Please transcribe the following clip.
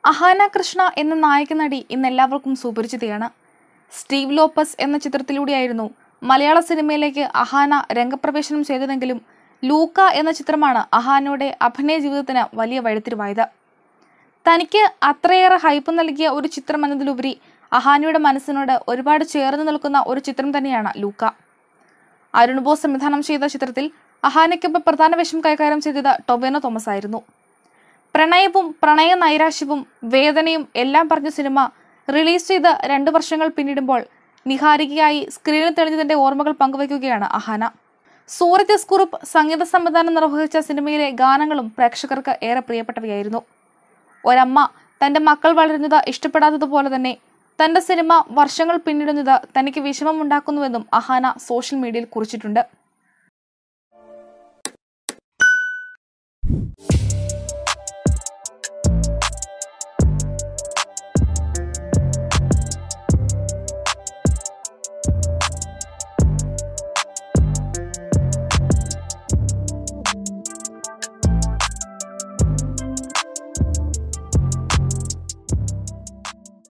അഹാന കൃഷ്ണ എന്ന നായക നടി ഇന്ന് എല്ലാവർക്കും സുപരിചിതയാണ് സ്റ്റീവ് ലോപ്പസ് എന്ന ചിത്രത്തിലൂടെയായിരുന്നു മലയാള സിനിമയിലേക്ക് അഹാന രംഗപ്രവേശനം ചെയ്തതെങ്കിലും ലൂക്ക എന്ന ചിത്രമാണ് അഹാനയുടെ അഭിനയ ജീവിതത്തിന് വലിയ വഴിത്തിരിവായത് തനിക്ക് അത്രയേറെ ഹൈപ്പ് നൽകിയ ഒരു ചിത്രം എന്നതിലുപരി അഹാനയുടെ മനസ്സിനോട് ഒരുപാട് ചേർന്ന് നിൽക്കുന്ന ഒരു ചിത്രം തന്നെയാണ് ലൂക്ക അരുൺ ബോസ് സംവിധാനം ചെയ്ത ചിത്രത്തിൽ അഹാനയ്ക്കൊപ്പം പ്രധാന വേഷം കൈകാര്യം ചെയ്തത് ടൊബേനോ തോമസ് ആയിരുന്നു പ്രണയവും പ്രണയ നൈരാശ്യവും വേദനയും എല്ലാം പറഞ്ഞ സിനിമ റിലീസ് ചെയ്ത് രണ്ട് വർഷങ്ങൾ പിന്നിടുമ്പോൾ നിഹാരികയായി സ്ക്രീനിൽ തെളിഞ്ഞതിന്റെ ഓർമ്മകൾ പങ്കുവയ്ക്കുകയാണ് അഹാന സൂരജ് കുറുപ്പ് സംഗീത സംവിധാനം നിർവഹിച്ച സിനിമയിലെ ഗാനങ്ങളും പ്രേക്ഷകർക്ക് ഏറെ പ്രിയപ്പെട്ടവയായിരുന്നു ഒരമ്മ തന്റെ മക്കൾ വളരുന്നത് ഇഷ്ടപ്പെടാത്തതുപോലെ തന്നെ തന്റെ സിനിമ വർഷങ്ങൾ പിന്നിടുന്നത് തനിക്ക് വിഷമമുണ്ടാക്കുന്നുവെന്നും അഹാന സോഷ്യൽ മീഡിയയിൽ കുറിച്ചിട്ടുണ്ട്